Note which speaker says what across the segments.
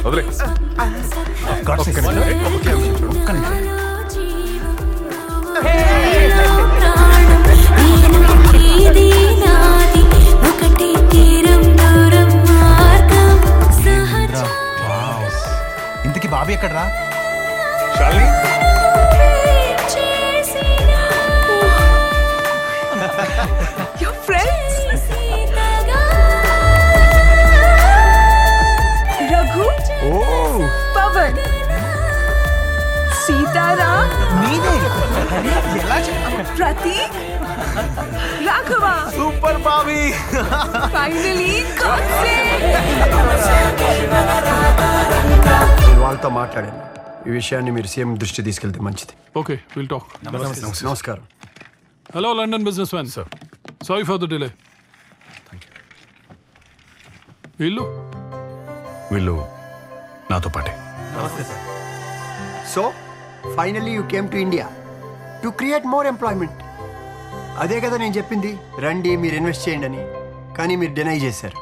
Speaker 1: వదిలే
Speaker 2: గాడ్
Speaker 1: ఒక్క నిమిషం. ఒక్క నిమిషం చూడు.
Speaker 2: ఒక్క నిమిషం
Speaker 3: ఇది నాది ఒకటి తీరం దూరం మార్గం సహజ
Speaker 2: వావ్. ఇంతకీ బాబీ ఎక్కడరా
Speaker 1: శాలిని
Speaker 3: చేసిన
Speaker 4: Your friends?
Speaker 3: సీతగా
Speaker 4: Raghu? Pavan? Sitara?
Speaker 2: మీదే అరే, ఎలా చెప్ప-
Speaker 4: Pratik? Raghava?
Speaker 2: Super Bobby
Speaker 4: Finally, concept!
Speaker 5: నేను వాళ్ళతో మాట్లాడాను ఈ విషయాన్ని మీరు సీఎం దృష్టి తీసుకెళ్తే మంచిది
Speaker 6: Okay, we'll talk.
Speaker 5: నమస్కారం
Speaker 6: Hello, London businessman. Sir. Sorry for the delay.
Speaker 1: Thank you
Speaker 6: వీళ్ళు
Speaker 1: వీళ్ళు నాతో పాటే
Speaker 5: so finally you came to India to create more employment అదే కదా నేను చెప్పింది రండి మీరు ఇన్వెస్ట్ చేయండి అని కానీ మీరు డినై చేశారు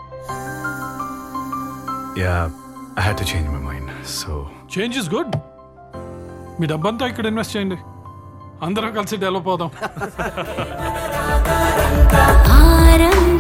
Speaker 1: yeah I had to change my mind so
Speaker 6: change is good మీ డబ్బంతా ఇక్కడ ఇన్వెస్ట్ చేయండి అందరం కలిసి డెవలప్ అవుదాం
Speaker 3: ఆరంభ